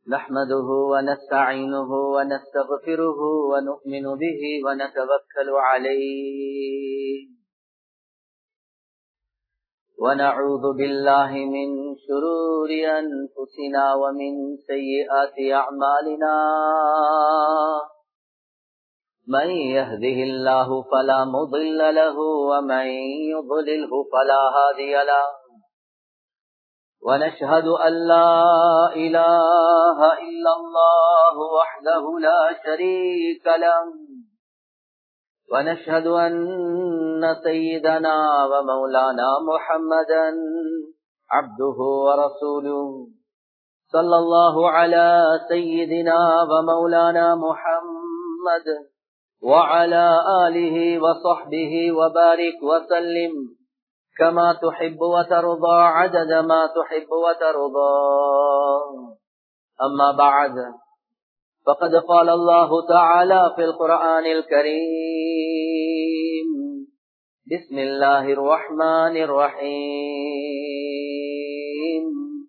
نحمده ونستعينه ونستغفره ونؤمن به ونتوكل عليه ونعوذ بالله من شرور أنفسنا ومن سيئات أعمالنا من يهده الله فلا مضل له ومن يضلله فلا هادي له ونشهد أن لا إله إلا الله وحده لا شريك له ونشهد أن سيدنا ومولانا محمدا عبده ورسوله صلى الله على سيدنا ومولانا محمد وعلى آله وصحبه وبارك وسلم كما تحب وترضى عدد ما تحب وترضى أما بعد فقد قال الله تعالى في القرآن الكريم بسم الله الرحمن الرحيم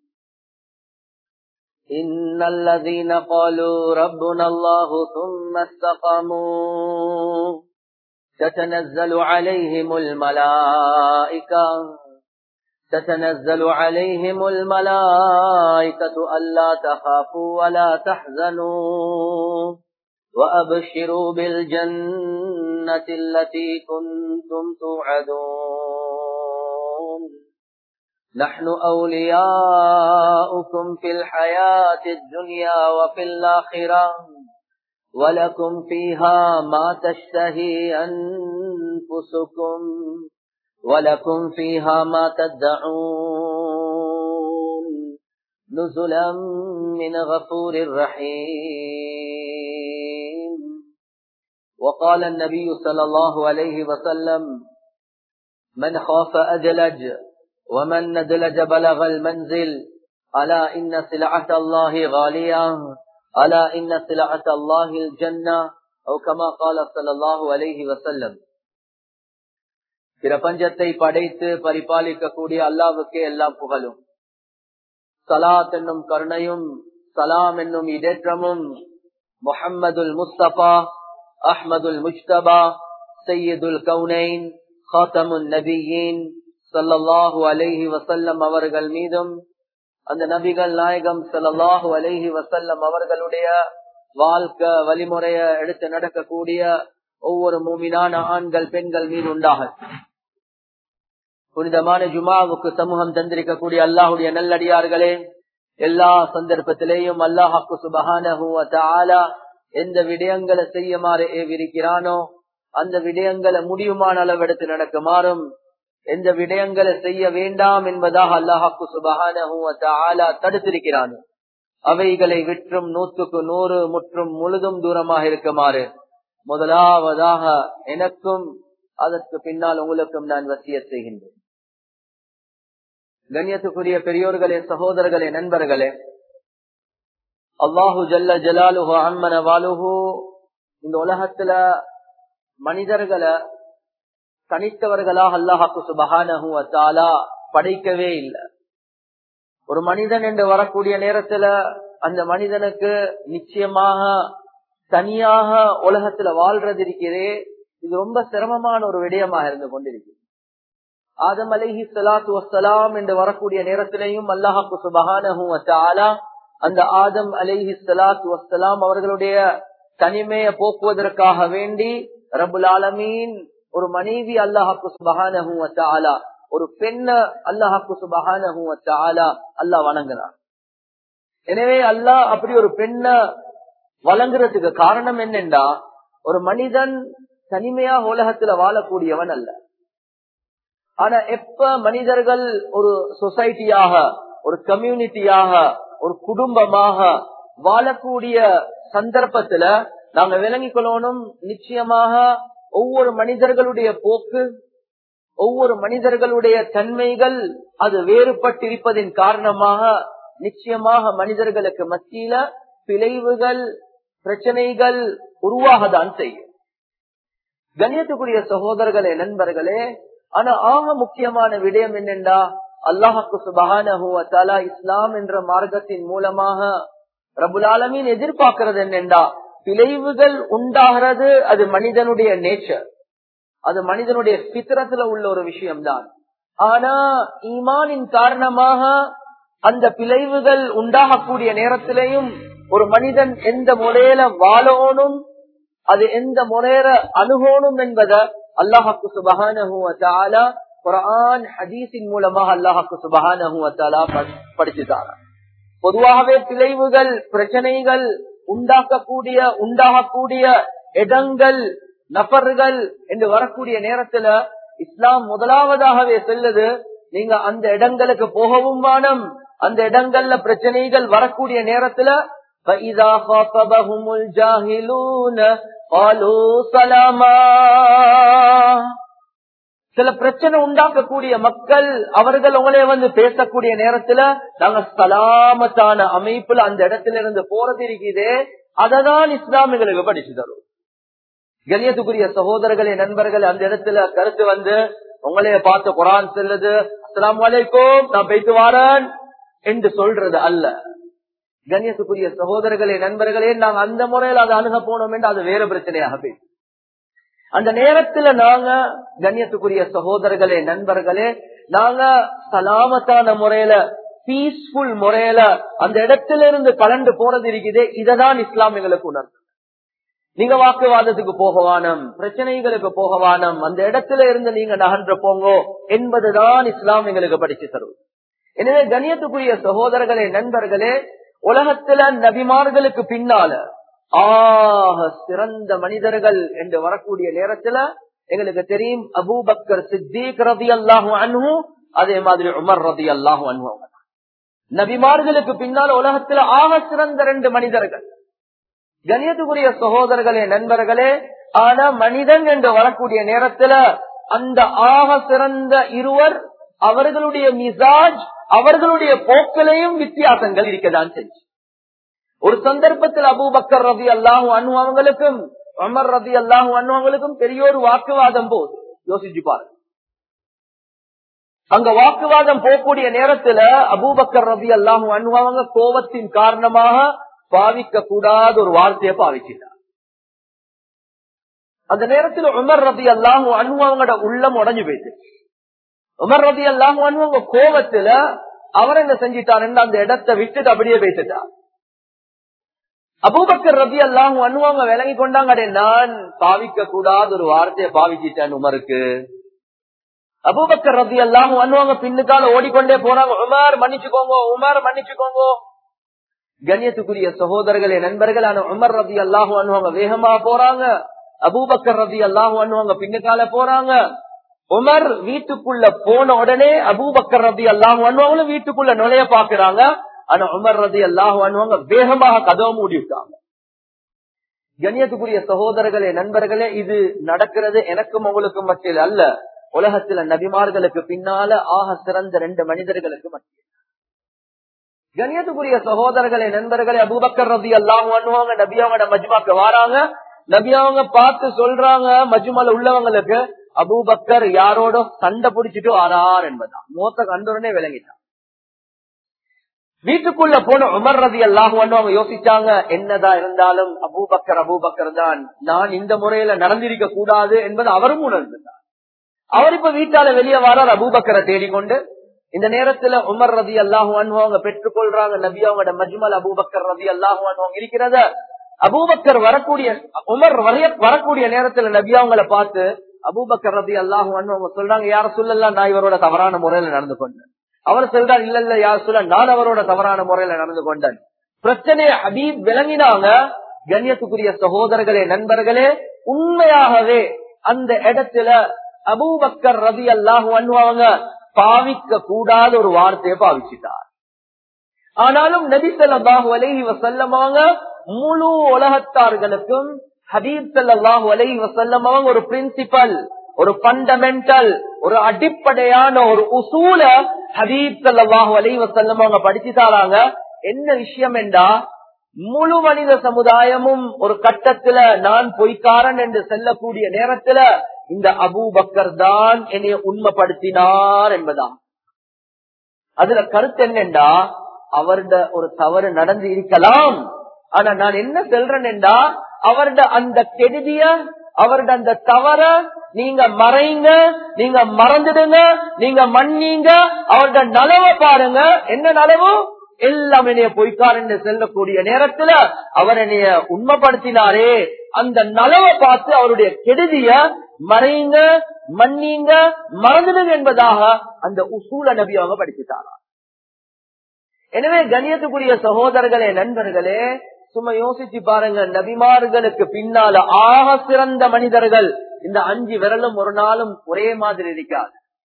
إن الذين قالوا ربنا الله ثم استقاموا تتنزل عليهم الملائكة تتنزل عليهم الملائكة ألا تخافوا ولا تحزنوا وأبشروا بالجنة التي كنتم توعدون نحن أولياؤكم في الحياة الدنيا وفي الآخرة ولكم فيها ما تشتهي أنفسكم ولكم فيها ما تدعون نزلا من غفور رحيم وقال النبي صلى الله عليه وسلم من خاف أدلج ومن ندلج بلغ المنزل ألا إن سلعة الله غالية ألا إن سلعة الله الجنة أو كما قال صلى الله عليه وسلم பிரபஞ்சத்தை படைத்து பரிபாலிக்கக்கூடிய அல்லாவுக்கே எல்லாம் புகழும் சலாத் என்னும் கருணையும் சலாம் என்னும் இடேற்றமும் முஹம்மதுல் முஸ்தபா அஹ்மதுல் முஸ்தபா சையதுல் கவுனைன் ஹாத்தமுன் நபியின் சல்லல்லாஹு அலைஹி வசல்லம் அவர்கள் மீதும் அந்த நபிகள் நாயகம் சல்லாஹூ அலஹி வசல்லம் அவர்களுடைய வாழ்க்கை வழிமுறைய எடுத்து நடக்கக்கூடிய ஒவ்வொரு மூமினான ஆண்கள் பெண்கள் மீது உண்டாக புனிதமான ஜுமாவுக்கு சமூகம் தந்திருக்கக்கூடிய அல்லாஹுடைய நல்லடியார்களே எல்லா சந்தர்ப்பத்திலேயும் அல்லாஹாக்கு சுபகான எந்த விடயங்களை செய்யுமாறு ஏவிருக்கிறானோ அந்த விடயங்களை முடியுமான அளவெடுத்து நடக்குமாறும் எந்த விடயங்களை செய்ய வேண்டாம் என்பதாக அல்லாஹாக்கு சுபகான தடுத்திருக்கிறான் அவைகளை விற்றும் நூற்றுக்கு நூறு முற்றும் முழுதும் தூரமாக இருக்குமாறு முதலாவதாக எனக்கும் அதற்கு பின்னால் உங்களுக்கும் நான் வசிய செய்கின்றேன் கண்ணியத்துக்குரிய பெரியோர்களே சகோதரர்களே நண்பர்களே அல்லாஹு ஜல்ல ஜலாலுஹு அம்மன வாலுஹு இந்த உலகத்துல மனிதர்களை தனித்தவர்களாக அல்லாஹாக்கு சுபகானஹு அத்தாலா படைக்கவே இல்லை ஒரு மனிதன் என்று வரக்கூடிய நேரத்துல அந்த மனிதனுக்கு நிச்சயமாக தனியாக உலகத்துல வாழ்றது இருக்கிறே இது ரொம்ப சிரமமான ஒரு விடயமாக இருந்து கொண்டிருக்கு ஆதம் அலஹி சலாத்து வசலாம் என்று வரக்கூடிய நேரத்திலையும் அல்லாஹாக்கு சுபகானஹு அத்தாலா அந்த ஆதம் அலிஹி சலாத்து வசலாம் அவர்களுடைய தனிமையை போக்குவதற்காக வேண்டி ரபுல் ஆலமீன் ஒரு மனைவி அல்லாஹாக்கு சுபகான ஒரு பெண்ண அல்லாஹாக்கு சுபகான அல்லாஹ் வணங்குறான் எனவே அல்லாஹ் அப்படி ஒரு பெண்ண வழங்குறதுக்கு காரணம் என்னென்றா ஒரு மனிதன் தனிமையாக உலகத்துல வாழக்கூடியவன் அல்ல ஆனா எப்ப மனிதர்கள் ஒரு சொசைட்டியாக ஒரு கம்யூனிட்டியாக ஒரு குடும்பமாக வாழக்கூடிய சந்தர்ப்பத்துல நாங்க விளங்கிக் கொள்ளணும் நிச்சயமாக ஒவ்வொரு மனிதர்களுடைய போக்கு ஒவ்வொரு மனிதர்களுடைய தன்மைகள் அது வேறுபட்டிருப்பதின் காரணமாக நிச்சயமாக மனிதர்களுக்கு மத்தியில பிழைவுகள் பிரச்சனைகள் உருவாகத்தான் செய்யும் கண்ணியத்துக்குரிய சகோதரர்களே நண்பர்களே ஆனா ஆக முக்கியமான விடயம் என்னென்றா அல்லாஹாக்கு சுபகான இஸ்லாம் என்ற மார்க்கத்தின் மூலமாக ரபுலாலமீன் எதிர்பார்க்கிறது என்னென்றா பிழைவுகள் உண்டாகிறது அது மனிதனுடைய நேச்சர் அது மனிதனுடைய பித்திரத்துல உள்ள ஒரு விஷயம்தான் ஆனா ஈமானின் காரணமாக அந்த பிழைவுகள் உண்டாகக்கூடிய நேரத்திலேயும் ஒரு மனிதன் எந்த முறையில வாழணும் அது எந்த முறையில அணுகணும் என்பதை அல்லாஹாக்கு சுபகான குரான் ஹதீஸின் மூலமாக அல்லாஹாக்கு சுபகான படிச்சுட்டாங்க பொதுவாகவே பிழைவுகள் பிரச்சனைகள் உண்டாக்கக்கூடிய உண்டாகக்கூடிய இடங்கள் நபர்கள் என்று வரக்கூடிய நேரத்துல இஸ்லாம் முதலாவதாகவே சொல்லுது நீங்க அந்த இடங்களுக்கு போகவும் வானம் அந்த இடங்கள்ல பிரச்சனைகள் வரக்கூடிய நேரத்துல فَإِذَا خَاطَبَهُمُ الْجَاهِلُونَ قَالُوا سَلَامًا சில பிரச்சனை உண்டாக்கக்கூடிய மக்கள் அவர்கள் உங்களே வந்து பேசக்கூடிய நேரத்துல நாங்க சலாமத்தான அமைப்புல அந்த இடத்துல இருந்து போறது இருக்குதே அததான் இஸ்லாமிகளுக்கு படிச்சு தரும் கண்ணியத்துக்குரிய சகோதரர்களே நண்பர்கள் அந்த இடத்துல கருத்து வந்து உங்களைய பார்த்து குரான் செல்லுது அஸ்லாம் வலைக்கும் நான் போயிட்டு வாரேன் என்று சொல்றது அல்ல கண்ணியத்துக்குரிய சகோதரர்களே நண்பர்களே நாங்க அந்த முறையில் அதை அணுக போனோம் என்று அது வேற பிரச்சனையாக போயிடுச்சு அந்த நேரத்துல நாங்க கண்ணியத்துக்குரிய சகோதரர்களே நண்பர்களே நாங்க சலாமத்தான முறையில பீஸ்ஃபுல் முறையில அந்த இடத்துல இருந்து கலந்து போறது இருக்குதே இததான் இஸ்லாம் எங்களுக்கு உணர்ந்து நீங்க வாக்குவாதத்துக்கு போகவானம் பிரச்சனைகளுக்கு போகவானம் அந்த இடத்துல இருந்து நீங்க நகன்று போங்கோ என்பதுதான் இஸ்லாம் எங்களுக்கு படிச்சு தரும் எனவே கண்ணியத்துக்குரிய சகோதரர்களே நண்பர்களே உலகத்துல நபிமார்களுக்கு பின்னால ஆக சிறந்த மனிதர்கள் என்று வரக்கூடிய நேரத்துல எங்களுக்கு தெரியும் அபூபக்கர் சித்திக் ரதி அல்லாஹு அன்ஹு அதே மாதிரி உமர் ரதி அல்லாஹு அன்ஹு நபிமார்களுக்கு பின்னால் உலகத்துல ஆக சிறந்த ரெண்டு மனிதர்கள் கணியத்துக்குரிய சகோதரர்களே நண்பர்களே ஆனா மனிதன் என்று வரக்கூடிய நேரத்துல அந்த ஆக சிறந்த இருவர் அவர்களுடைய மிசாஜ் அவர்களுடைய போக்கிலையும் வித்தியாசங்கள் இருக்கதான் செஞ்சு ஒரு சந்தர்ப்பத்தில் அபூபக்கர் ரவி அல்லாஹூ அனுபவங்களுக்கும் அமர் ரவி அல்லாஹூ அனுபவங்களுக்கும் பெரிய ஒரு வாக்குவாதம் போது யோசிச்சு பாருங்க அங்க வாக்குவாதம் போகக்கூடிய நேரத்துல அபூபக்கர் ரவி அல்லாஹூ அனுபவங்க கோபத்தின் காரணமாக பாவிக்க கூடாத ஒரு வார்த்தையை பாவிச்சிட்டார் அந்த நேரத்தில் உமர் ரபி அல்லாஹூ அனுபவங்களோட உள்ளம் உடஞ்சு போயிட்டு உமர் ரபி அல்லாஹூ அனுபவங்க கோபத்துல அவர் என்ன செஞ்சிட்டாருன்னு அந்த இடத்தை விட்டுட்டு அப்படியே பேசிட்டார் அபூபக்கர் ரபி அல்லாஹும் அனுவாங்க விளங்கி கொண்டாங்க நான் பாவிக்க கூடாத ஒரு வார்த்தையை பாவிச்சிட்டேன் உமருக்கு அபூபக்கர் ரபி அல்லாஹும் அனுவாங்க பின்னுக்கால ஓடிக்கொண்டே போறாங்க உமர் மன்னிச்சுக்கோங்க உமர் மன்னிச்சுக்கோங்க கண்ணியத்துக்குரிய சகோதரர்களே நண்பர்களான உமர் ரபி அல்லாஹு அனுவாங்க வேகமா போறாங்க அபூபக்கர் ரபி அல்லாஹு அனுவாங்க பின்னுக்கால போறாங்க உமர் வீட்டுக்குள்ள போன உடனே அபூபக்கர் ரபி அல்லாஹு அனுவாங்களும் வீட்டுக்குள்ள நுழைய பாக்குறாங்க ஆனா உமர் ரதி அல்லாஹு அனுவாங்க வேகமாக கதவை மூடி விட்டாங்க கண்ணியத்துக்குரிய சகோதரர்களே நண்பர்களே இது நடக்கிறது எனக்கும் உங்களுக்கும் மத்தியில் அல்ல உலகத்துல நபிமார்களுக்கு பின்னால ஆக சிறந்த ரெண்டு மனிதர்களுக்கு மத்தியில் கண்ணியத்துக்குரிய சகோதரர்களே நண்பர்களே அபூபக்கர் ரதி அல்லாஹு அனுவாங்க நபியாவோட மஜ்மாக்கு வராங்க நபியாவங்க பார்த்து சொல்றாங்க மஜ்மால உள்ளவங்களுக்கு அபூபக்கர் யாரோட சண்டை பிடிச்சிட்டு ஆறார் என்பதான் மோத்த கண்டுடனே விளங்கிட்டான் வீட்டுக்குள்ள போன உமர் ரதி அல்லாஹு அவங்க யோசிச்சாங்க என்னதான் இருந்தாலும் அபூபக்கர் அபூபக்கர் தான் நான் இந்த முறையில நடந்திருக்க கூடாது என்பது அவரும் உணர்ந்தார் அவர் இப்ப வீட்டால வெளியே வரார் அபூபக்கரை தேடிக்கொண்டு இந்த நேரத்துல உமர் ரதி அல்லாஹு அவங்க பெற்றுக்கொள்றாங்க நபி அவங்களோட மஜ்மல் அபூபக்கர் ரதி அல்லாஹு அவங்க இருக்கிறத அபூபக்கர் வரக்கூடிய உமர் வரக்கூடிய நேரத்துல நபி அவங்கள பார்த்து அபூபக்கர் ரதி அல்லாஹு அவங்க சொல்றாங்க யார சொல்லலாம் நான் இவரோட தவறான முறையில நடந்து கொண்டேன் அவர் சொல்றார் இல்ல இல்ல யார் சொல்ல நான் அவரோட தவறான முறையில நடந்து கொண்டேன் பிரச்சனையை ஹபீப் விளங்கினாங்க கண்ணியத்துக்குரிய சகோதரர்களே நண்பர்களே உண்மையாகவே அந்த இடத்துல அபூபக்கர் ரவி அல்லாஹு அன்வாங்க பாவிக்க கூடாத ஒரு வார்த்தையை பாவிச்சிட்டார் ஆனாலும் நபி சொல்லாஹு அலஹி வசல்லமாங்க முழு உலகத்தார்களுக்கும் ஹபீப் சல்லாஹூ அலஹி வசல்லமாங்க ஒரு பிரின்சிபல் ஒரு பண்டமெண்டல் ஒரு அடிப்படையான ஒரு உசூல ஹபீப் சல்லாஹூ அலி வசல்லம் அவங்க படிச்சு தாராங்க என்ன விஷயம் என்றா முழு மனித சமுதாயமும் ஒரு கட்டத்துல நான் பொய்க்காரன் என்று செல்லக்கூடிய நேரத்துல இந்த அபூபக்கர் தான் என்னைய உண்மைப்படுத்தினார் என்பதா அதுல கருத்து என்னண்டா அவருட ஒரு தவறு நடந்து இருக்கலாம் ஆனா நான் என்ன சொல்றேன்டா அவருட அந்த கெடுதிய அவருட அந்த தவற நீங்க மறைங்க நீங்க மறந்துடுங்க நீங்க மன்னிங்க அவருட நலவை பாருங்க என்ன நலவு எல்லாம் என்னைய பொய்க்காரன்னு செல்லக்கூடிய நேரத்துல அவர் என்னைய உண்மைப்படுத்தினாரே அந்த நலவை பார்த்து அவருடைய கெடுதிய மறைங்க மன்னிங்க மறந்துடுங்க என்பதாக அந்த உசூல நபி அவங்க படிச்சுட்டாரா எனவே கணியத்துக்குரிய சகோதரர்களே நண்பர்களே சும்மா யோசிச்சு பாருங்க நபிமார்களுக்கு பின்னால ஆக சிறந்த மனிதர்கள் இந்த அஞ்சு விரலும் ஒரு நாளும் ஒரே மாதிரி இருக்காது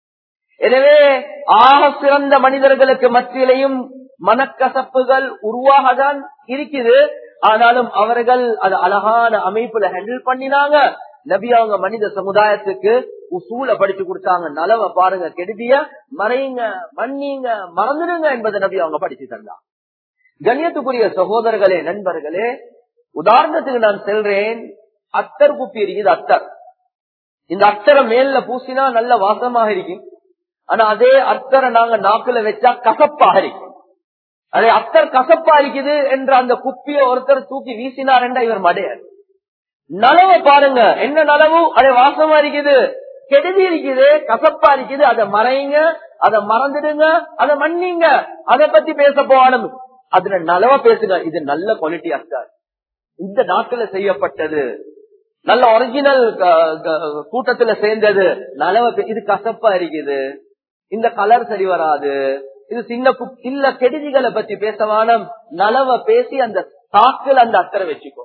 எனவே ஆக சிறந்த மனிதர்களுக்கு மத்தியிலையும் மனக்கசப்புகள் உருவாகதான் இருக்குது ஆனாலும் அவர்கள் அது அழகான அமைப்புல ஹேண்டில் பண்ணினாங்க நபி அவங்க மனித சமுதாயத்துக்கு உசூல படிச்சு கொடுத்தாங்க நலவை பாருங்க கெடுதிய மறைங்க மன்னிங்க மறந்துடுங்க என்பதை நபி அவங்க படிச்சு தந்தாங்க கண்ணியத்துக்குரிய சகோதரர்களே நண்பர்களே உதாரணத்துக்கு நான் செல்றேன் அத்தர் குப்பி இருக்குது அத்தர் இந்த அத்தரை மேல பூசினா நல்ல வாசமாக இருக்கும் ஆனா அதே அத்தரை நாங்க நாக்குல வச்சா கசப்பாக இருக்கும் அதே அத்தர் கசப்பா இருக்குது என்ற அந்த குப்பியை ஒருத்தர் தூக்கி வீசினார் என்ற இவர் மடையார் நலவை பாருங்க என்ன நலவு அதே வாசமா இருக்குது கெடுதி இருக்குது கசப்பா இருக்குது அதை மறைங்க அதை மறந்துடுங்க அதை மன்னிங்க அதை பத்தி பேச போவானும் அதுல நலவா பேசுங்க இது நல்ல குவாலிட்டி அத்தார் இந்த நாட்டுல செய்யப்பட்டது நல்ல ஒரிஜினல் கூட்டத்துல சேர்ந்தது நலவ இது கசப்பா இருக்குது இந்த கலர் சரி வராது இது சின்ன குப் இல்ல கெடுதிகளை பத்தி பேசவானம் நலவ பேசி அந்த தாக்குல அந்த அக்கறை வச்சுக்கோ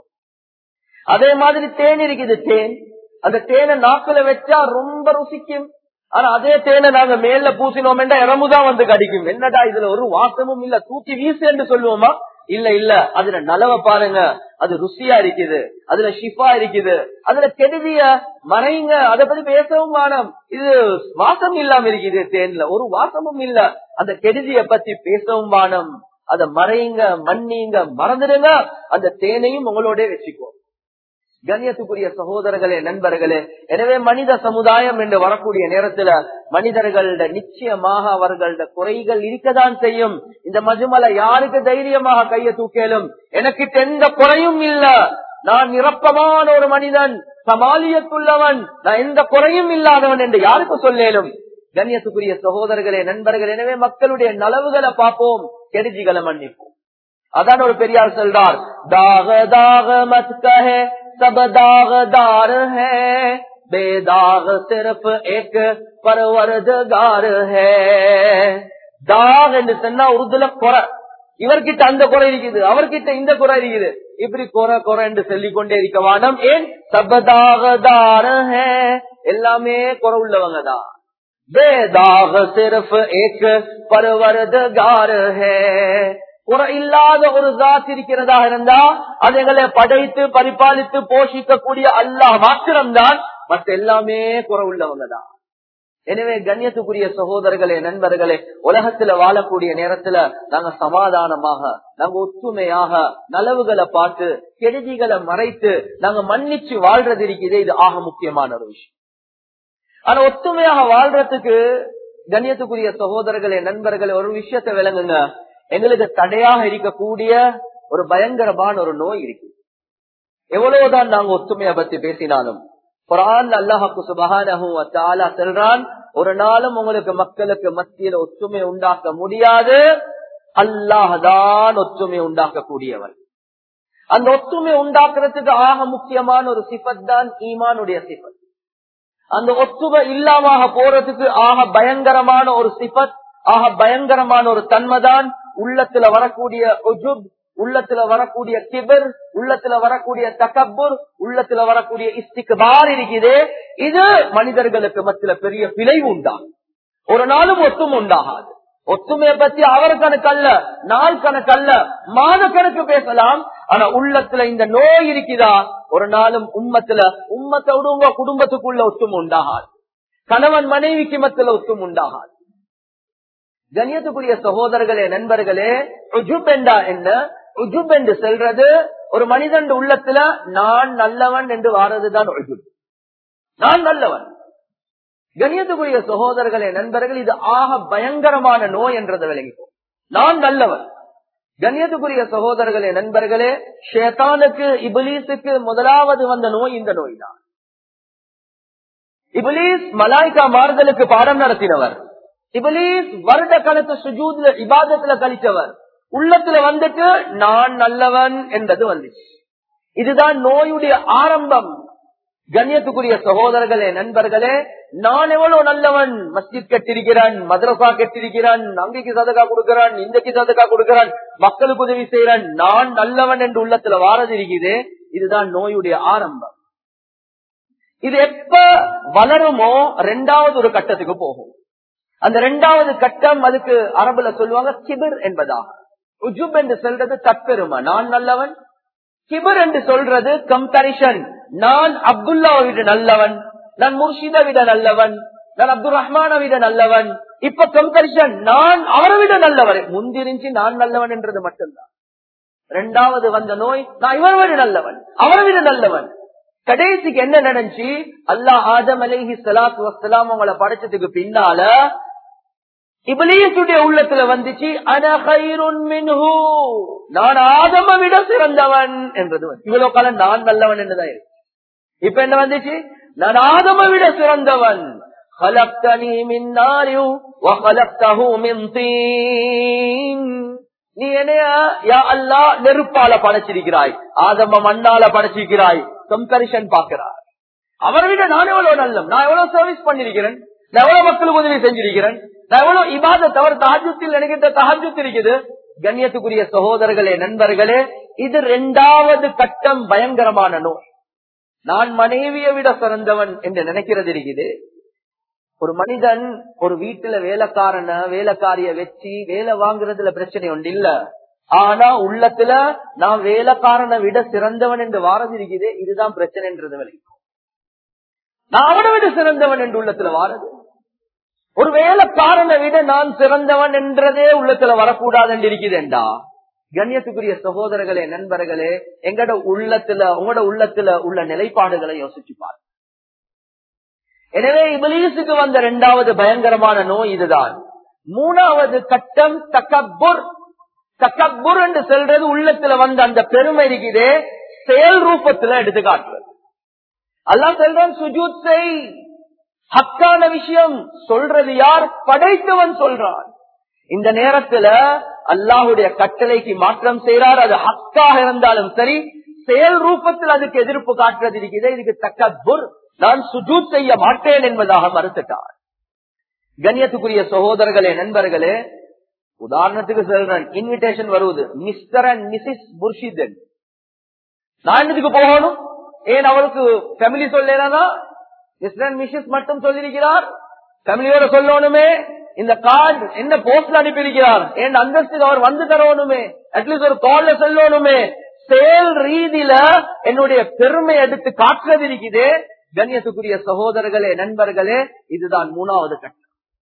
அதே மாதிரி தேன் இருக்குது தேன் அந்த தேனை நாக்குல வச்சா ரொம்ப ருசிக்கும் ஆனா அதே தேனை நாங்க மேல பூசினோம் இறமுதான் வந்து கடிக்கும் என்னடா இதுல ஒரு வாசமும் இல்ல தூக்கி வீசு என்று சொல்லுவோமா இல்ல இல்ல அதுல நலவை பாருங்க அது ருசியா இருக்குது அதுல ஷிஃபா இருக்குது அதுல கெடுதிய மறைங்க அதை பத்தி பேசவும் வானம் இது வாசம் இல்லாம இருக்குது தேன்ல ஒரு வாசமும் இல்ல அந்த கெடுதிய பத்தி பேசவும் வானம் அதை மறைங்க மன்னிங்க மறந்துடுங்க அந்த தேனையும் உங்களோட வச்சுக்கோ கண்ணியத்துக்குரிய சகோதரர்களே நண்பர்களே எனவே மனித சமுதாயம் என்று வரக்கூடிய நேரத்துல மனிதர்கள நிச்சயமாக அவர்களோட குறைகள் இருக்கதான் செய்யும் இந்த மஜுமலை யாருக்கு தைரியமாக கைய தூக்கலும் எனக்கு எந்த குறையும் இல்ல நான் நிரப்பமான ஒரு மனிதன் சமாளியத்துள்ளவன் நான் எந்த குறையும் இல்லாதவன் என்று யாருக்கு சொல்லேலும் கண்ணியத்துக்குரிய சகோதரர்களே நண்பர்கள் எனவே மக்களுடைய நலவுகளை பார்ப்போம் கெடுதிகளை மன்னிப்போம் அதான் ஒரு பெரியார் சொல்றார் தாக தாக மத் கஹே सब दागदार है बेदाग सिर्फ एक परवरदगार है தாக் என்று சொன்னா உருதுல குறை இவர்கிட்ட அந்த குறை இருக்குது அவர்கிட்ட இந்த குறை இருக்குது இப்படி குறை குறை என்று சொல்லிக் கொண்டே இருக்க வானம் ஏன் சபதாகதார எல்லாமே குறை உள்ளவங்க தான் बेदाग सिर्फ एक परवरदगार है குறை இல்லாத ஒரு ஜாத் இருக்கிறதா இருந்தா அது எங்களை படைத்து பரிபாலித்து போஷிக்கக்கூடிய அல்லாஹ் மாத்திரம்தான் மற்ற எல்லாமே குறை உள்ளவங்க தான் எனவே கண்ணியத்துக்குரிய சகோதரர்களே நண்பர்களே உலகத்துல வாழக்கூடிய நேரத்துல நாங்க சமாதானமாக நாங்க ஒற்றுமையாக நலவுகளை பார்த்து கெடுதிகளை மறைத்து நாங்க மன்னிச்சு வாழ்றது இருக்குது இது ஆக முக்கியமான ஒரு விஷயம் ஆனா ஒத்துமையாக வாழ்றதுக்கு கண்ணியத்துக்குரிய சகோதரர்களே நண்பர்களே ஒரு விஷயத்தை விளங்குங்க எங்களுக்கு தடையாக இருக்கக்கூடிய ஒரு பயங்கரமான ஒரு நோய் இருக்கு எவ்வளவுதான் நாங்க ஒத்துமைய பத்தி பேசினாலும் குரான் அல்லாஹாக்கு சுபகான செல்றான் ஒரு நாளும் உங்களுக்கு மக்களுக்கு மத்தியில ஒற்றுமை உண்டாக்க முடியாது அல்லாஹதான் ஒற்றுமை உண்டாக்கக்கூடியவன் அந்த ஒற்றுமை உண்டாக்குறதுக்கு ஆக முக்கியமான ஒரு சிபத் தான் ஈமானுடைய சிபத் அந்த ஒத்துமை இல்லாம போறதுக்கு ஆக பயங்கரமான ஒரு சிபத் ஆக பயங்கரமான ஒரு தன்மைதான் உள்ளத்துல வரக்கூடிய உஜுப் உள்ளத்துல வரக்கூடிய கிபர் உள்ளத்துல வரக்கூடிய தகப்பூர் உள்ளத்துல வரக்கூடிய இஸ்திக்பார் இருக்குது இது மனிதர்களுக்கு மத்தியில பெரிய பிழைவு உண்டாகும் ஒரு நாளும் ஒத்துமை உண்டாகாது ஒத்துமையை பத்தி அவர் கணக்கல்ல நாள் கணக்கல்ல மாத கணக்கு பேசலாம் ஆனா உள்ளத்துல இந்த நோய் இருக்குதா ஒரு நாளும் உம்மத்துல உம்மத்தை விடுங்க குடும்பத்துக்குள்ள ஒத்துமை உண்டாகாது கணவன் மனைவிக்கு மத்தியில ஒத்துமை உண்டாகாது கண்ணியத்துக்குரிய சகோதரர்களே நண்பர்களே உஜுப் என்றா என்ன உஜுப் என்று செல்றது ஒரு மனிதன் உள்ளத்துல நான் நல்லவன் என்று வாரதுதான் உஜுப் நான் நல்லவன் கண்ணியத்துக்குரிய சகோதரர்களே நண்பர்கள் இது ஆக பயங்கரமான நோய் என்றதை விளங்கிப்போம் நான் நல்லவன் கண்ணியத்துக்குரிய சகோதரர்களே நண்பர்களே ஷேத்தானுக்கு இபிலீஸுக்கு முதலாவது வந்த நோய் இந்த நோய் தான் இபிலீஸ் மலாய்கா மாறுதலுக்கு பாடம் நடத்தினவர் இபிலீஸ் வருட கணக்கு சுஜூத்ல இபாதத்துல கழிச்சவர் உள்ளத்துல வந்துட்டு நான் நல்லவன் என்றது வந்துச்சு இதுதான் நோயுடைய ஆரம்பம் கண்ணியத்துக்குரிய சகோதரர்களே நண்பர்களே நான் எவ்வளவு நல்லவன் மஸ்ஜித் கட்டிருக்கிறான் மதரசா கட்டிருக்கிறான் அங்கேக்கு சதக்கா கொடுக்கிறான் இன்றைக்கு சதக்கா கொடுக்கிறான் மக்களுக்கு உதவி செய்யறான் நான் நல்லவன் என்று உள்ளத்துல வாரது இருக்குது இதுதான் நோயுடைய ஆரம்பம் இது எப்ப வளருமோ ரெண்டாவது ஒரு கட்டத்துக்கு போகும் அந்த ரெண்டாவது கட்டம் அதுக்கு அரபுல சொல்லுவாங்க கிபிர் என்பதாக உஜுப் என்று சொல்றது தற்பெருமை நான் நல்லவன் கிபர் என்று சொல்றது கம்பரிஷன் நான் அப்துல்லாவை விட நல்லவன் நான் முர்ஷிதை விட நல்லவன் நான் அப்துல் ரஹ்மான விட நல்லவன் இப்ப கம்பரிஷன் நான் அவரை விட நல்லவர் முந்திரிஞ்சு நான் நல்லவன் என்றது மட்டும்தான் ரெண்டாவது வந்த நோய் நான் இவரை விட நல்லவன் அவரை விட நல்லவன் கடைசிக்கு என்ன நடந்துச்சு அல்லாஹ் ஆதம் அலைஹி சலாத்து வசலாம் அவங்களை படைச்சதுக்கு பின்னால இபிலியசுடைய உள்ளத்துல வந்துச்சு மின்ஹு நான் ஆதம விட சிறந்தவன் என்றது வந்து இவ்வளவு காலம் நான் நல்லவன் என்றுதான் இருக்கு இப்ப என்ன வந்துச்சு நான் ஆதம விட சிறந்தவன் خلقتني من نار وخلقته من طين நீ என்னைய யா அல்லா நெருப்பால படைச்சிருக்கிறாய் ஆதம மண்ணால படைச்சிருக்கிறாய் கம்பரிஷன் பாக்குறார் அவரை விட நான் எவ்வளவு நல்லம் நான் எவ்வளவு சர்வீஸ் பண்ணிருக்கிறேன் நான் எவ்வளவு மக்களுக்கு உதவி செஞ்சிருக்கிறேன் நான் எவ்வளவு இபாத தவிர தஹஜத்தில் நினைக்கிற தஹஜத் இருக்குது கண்ணியத்துக்குரிய சகோதரர்களே நண்பர்களே இது இரண்டாவது கட்டம் பயங்கரமான நோய் நான் மனைவியை விட சிறந்தவன் என்று நினைக்கிறது இருக்குது ஒரு மனிதன் ஒரு வீட்டுல வேலைக்காரன வேலைக்காரிய வச்சு வேலை வாங்குறதுல பிரச்சனை ஒன்று இல்ல ஆனா உள்ளத்துல நான் வேலைக்காரனை விட சிறந்தவன் என்று வாரது இருக்குது இதுதான் பிரச்சனைன்றது விளைக்கும் நான் அவனை விட சிறந்தவன் என்று உள்ளத்துல வாரது ஒரு வேலைக்காரனை விட நான் சிறந்தவன் என்றதே உள்ளத்துல வரக்கூடாது என்று இருக்குதுண்டா கண்ணியத்துக்குரிய சகோதரர்களே நண்பர்களே எங்கட உள்ளத்துல உங்களோட உள்ளத்துல உள்ள நிலைப்பாடுகளை யோசிச்சு பாரு எனவே இபிலீசுக்கு வந்த இரண்டாவது பயங்கரமான நோய் இதுதான் மூணாவது கட்டம் தக்கப்புர் தக்கப்புர் என்று சொல்றது உள்ளத்துல வந்த அந்த பெருமை இருக்குதே செயல் ரூபத்துல எடுத்து காட்டுறது அல்லா சொல்றான் சுஜூத் செய் ஹக்கான விஷயம் சொல்றது யார் படைத்தவன் சொல்றான் இந்த நேரத்துல அல்லாஹுடைய கட்டளைக்கு மாற்றம் செய்யறார் அது ஹக்காக இருந்தாலும் சரி செயல் ரூபத்தில் அதுக்கு எதிர்ப்பு காட்டுறது இருக்குது இதுக்கு தக்கபுர் நான் சுஜூத் செய்ய மாட்டேன் என்பதாக மறுத்துட்டார் கண்ணியத்துக்குரிய சகோதரர்களே நண்பர்களே உதாரணத்துக்கு சொல்றேன் இன்விடேஷன் வருவது மிஸ்டர் அண்ட் மிஸ்ஸஸ் முர்ஷிதன் நான் என்னதுக்கு போகணும் ஏன் அவருக்கு ஃபேமிலி சொல்லா மிஸ்டர் அண்ட் மிஸ்ஸஸ் மட்டும் சொல்லியிருக்கிறார் ஃபேமிலியோட சொல்லணுமே இந்த கார்டு என்ன போஸ்ட்ல அனுப்பியிருக்கிறார் என் அந்தஸ்துக்கு அவர் வந்து தரணுமே அட்லீஸ்ட் ஒரு கால்ல சொல்லணுமே செயல் ரீதியில என்னுடைய பெருமை எடுத்து காட்டுறது இருக்குதே கண்ணியத்துக்குரிய சகோதரர்களே நண்பர்களே இதுதான் மூணாவது கட்டம்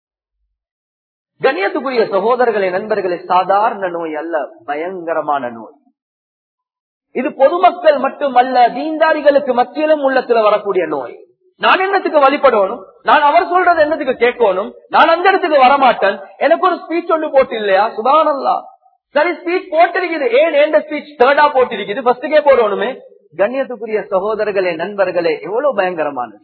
கண்ணியத்துக்குரிய சகோதரர்களே நண்பர்களே சாதாரண நோய் அல்ல பயங்கரமான நோய் இது பொதுமக்கள் மட்டுமல்ல தீந்தாரிகளுக்கு மத்தியிலும் உள்ளத்துல வரக்கூடிய நோய் நான் என்னத்துக்கு வழிபடணும் நான் அவர் சொல்றது என்னத்துக்கு கேட்கணும் நான் அந்த இடத்துக்கு வரமாட்டேன் எனக்கு ஒரு ஸ்பீச் ஒன்று போட்டு இல்லையா சுபானல்லா சரி ஸ்பீச் போட்டிருக்குது ஏன் எந்த ஸ்பீச் தேர்டா போட்டிருக்குது ஃபர்ஸ்டுக்கே போடணுமே கண்ணியத்துக்குரிய சகோதரர்களே நண்பர்களே எவ்வளவு பயங்கரமானது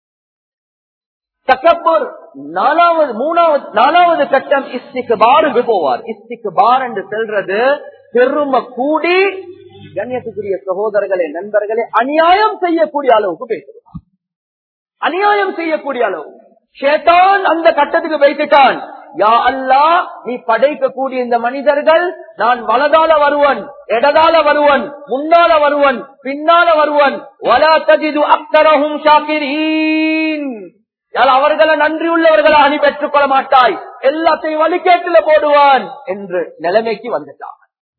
தக்கப்பூர் நாலாவது மூணாவது நாலாவது கட்டம் இஸ்திக்கு பாருக்கு போவார் இஸ்திக்கு பார் என்று செல்றது பெருமை கூடி கண்ணியத்துக்குரிய சகோதரர்களே நண்பர்களே அநியாயம் செய்யக்கூடிய அளவுக்கு பேசுவார் அநியாயம் செய்யக்கூடிய அளவு ஷேத்தான் அந்த கட்டத்துக்கு வைத்துட்டான் யா அல்லா நீ படைக்கக்கூடிய இந்த மனிதர்கள் நான் வலதால வருவன் இடதால வருவன் முன்னால வருவன் பின்னால வருவன் வலா தஜிது அக்தரஹும் ஷாக்கிரீன் அவர்களை நன்றி உள்ளவர்களாக நீ பெற்றுக் கொள்ள மாட்டாய் எல்லாத்தையும் வழிகேட்டுல போடுவான் என்று நிலைமைக்கு வந்துட்டான்